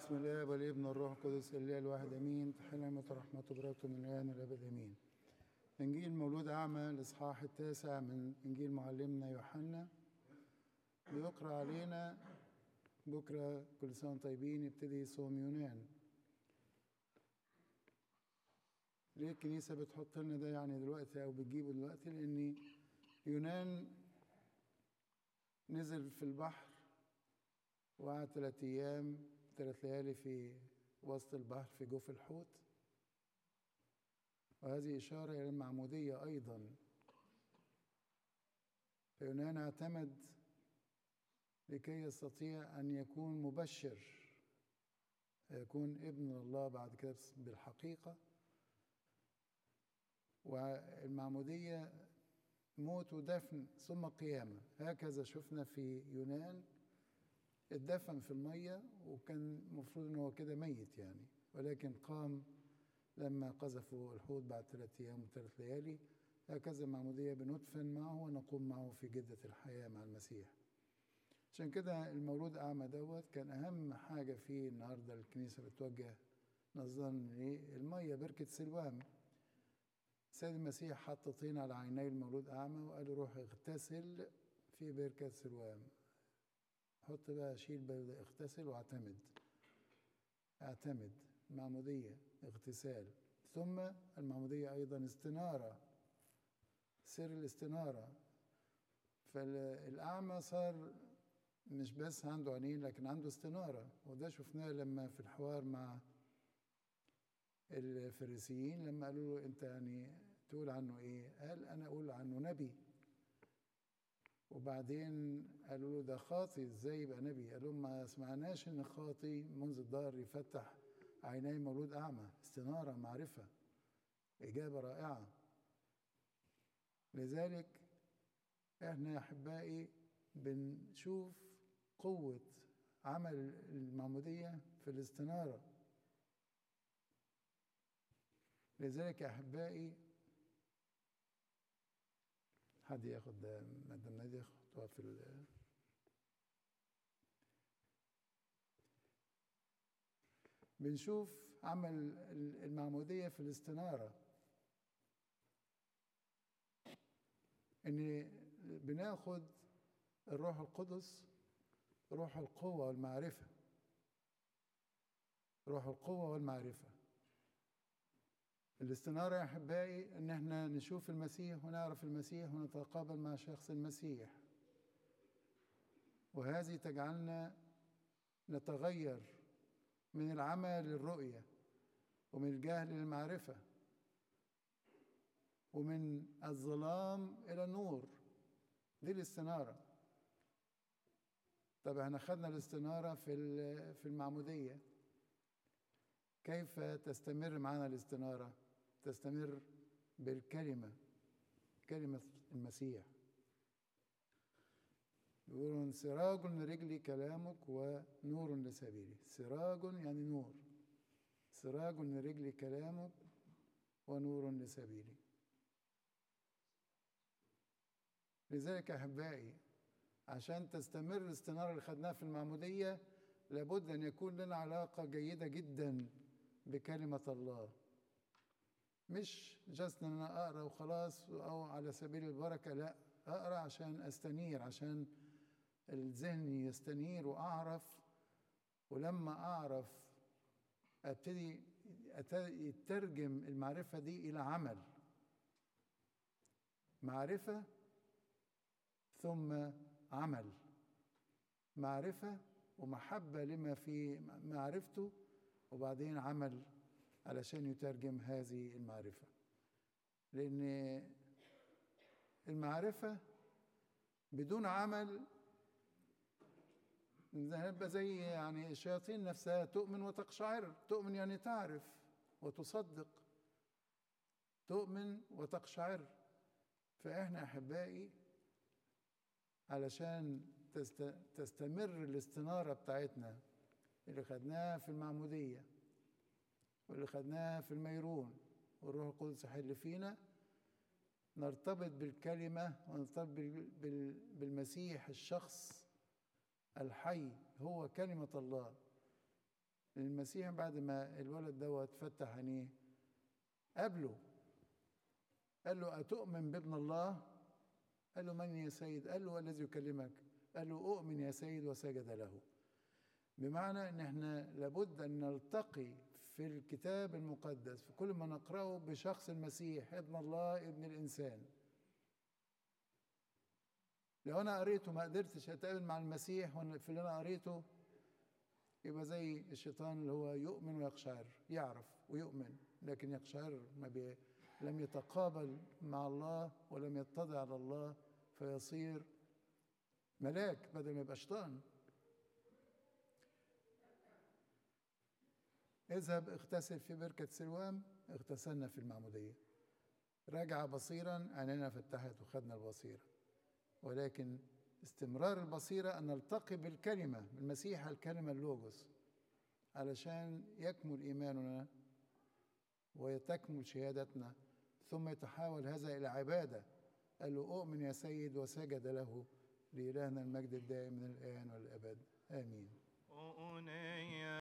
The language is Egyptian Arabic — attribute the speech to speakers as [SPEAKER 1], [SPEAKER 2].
[SPEAKER 1] بسم الله والابن والروح القدس الاله الواحد امين تحل نعمه ورحمته وبركاته من الان والابد امين انجيل مولود اعمى الاصحاح التاسع من انجيل معلمنا يوحنا بيقرا علينا بكره كل سنه وانتم طيبين يبتدي صوم يونان ليه الكنيسه بتحط لنا ده يعني دلوقتي او بتجيبه دلوقتي لان يونان نزل في البحر وقعد ثلاث أيام ثلاث ليالي في وسط البحر في جوف الحوت وهذه إشارة إلى المعمودية أيضا فيونان اعتمد لكي يستطيع أن يكون مبشر يكون ابن الله بعد كده بالحقيقة والمعمودية موت ودفن ثم قيامة هكذا شفنا في يونان اتدفن في المية وكان المفروض ان هو كده ميت يعني ولكن قام لما قذفوا الحوت بعد ثلاثة أيام وثلاث ليالي هكذا المعمودية بندفن معه ونقوم معه في جدة الحياة مع المسيح عشان كده المولود أعمى دوت كان أهم حاجة فيه النهاردة الكنيسة بتوجه نظرا للمية بركة سلوام السيد المسيح حط طين على عيني المولود أعمى وقال له روح اغتسل في بركة سلوام حط بقى شيل بقى اغتسل واعتمد اعتمد معمودية اغتسال ثم المعمودية أيضا استنارة سر الاستنارة فالأعمى صار مش بس عنده عينين لكن عنده استنارة وده شفناه لما في الحوار مع الفريسيين لما قالوا له أنت يعني تقول عنه إيه؟ قال أنا أقول عنه نبي وبعدين قالوا له ده خاطي ازاي يبقى نبي قال لهم ما سمعناش ان خاطي منذ الدهر يفتح عيني مولود اعمى استناره معرفه اجابه رائعه لذلك احنا يا احبائي بنشوف قوه عمل المعموديه في الاستناره لذلك يا احبائي حد ياخد مادام نادي ياخدها في ال بنشوف عمل المعمودية في الاستنارة ان بناخد الروح القدس روح القوة والمعرفة روح القوة والمعرفة الاستنارة يا أحبائي إن إحنا نشوف المسيح ونعرف المسيح ونتقابل مع شخص المسيح وهذه تجعلنا نتغير من العمى للرؤية ومن الجهل للمعرفة ومن الظلام إلى النور دي الاستنارة طب احنا خدنا الاستنارة في في المعمودية كيف تستمر معنا الاستنارة تستمر بالكلمة كلمة المسيح يقولون سراج لرجلي كلامك ونور لسبيلي سراج يعني نور سراج لرجلي كلامك ونور لسبيلي لذلك أحبائي عشان تستمر الاستنارة اللي خدناها في المعمودية لابد أن يكون لنا علاقة جيدة جدا بكلمة الله مش جست ان انا اقرا وخلاص او على سبيل البركه لا اقرا عشان استنير عشان الذهن يستنير واعرف ولما اعرف ابتدي يترجم المعرفه دي الى عمل معرفه ثم عمل معرفه ومحبه لما في معرفته وبعدين عمل علشان يترجم هذه المعرفة لأن المعرفة بدون عمل هنبقى زي يعني الشياطين نفسها تؤمن وتقشعر تؤمن يعني تعرف وتصدق تؤمن وتقشعر فإحنا أحبائي علشان تستمر الاستنارة بتاعتنا اللي خدناها في المعمودية واللي خدناها في الميرون والروح القدس يحل فينا نرتبط بالكلمة ونرتبط بالمسيح الشخص الحي هو كلمة الله المسيح بعد ما الولد دوت فتح عينيه قابله قال له أتؤمن بابن الله؟ قال له من يا سيد؟ قال له الذي يكلمك قال له أؤمن يا سيد وسجد له بمعنى ان احنا لابد ان نلتقي في الكتاب المقدس في كل ما نقراه بشخص المسيح ابن الله ابن الانسان لو انا قريته ما قدرتش اتقابل مع المسيح في اللي انا قريته يبقى زي الشيطان اللي هو يؤمن ويقشعر يعرف ويؤمن لكن يقشعر ما بي لم يتقابل مع الله ولم يتضع على الله فيصير ملاك بدل ما يبقى شيطان اذهب اغتسل في بركة سلوام اغتسلنا في المعمودية رجع بصيرا عينينا فتحت وخدنا البصيرة ولكن استمرار البصيرة أن نلتقي بالكلمة المسيح الكلمة اللوجوس علشان يكمل إيماننا وتكمل شهادتنا ثم يتحول هذا إلى عبادة قال له أؤمن يا سيد وسجد له لإلهنا المجد الدائم من الآن والأبد آمين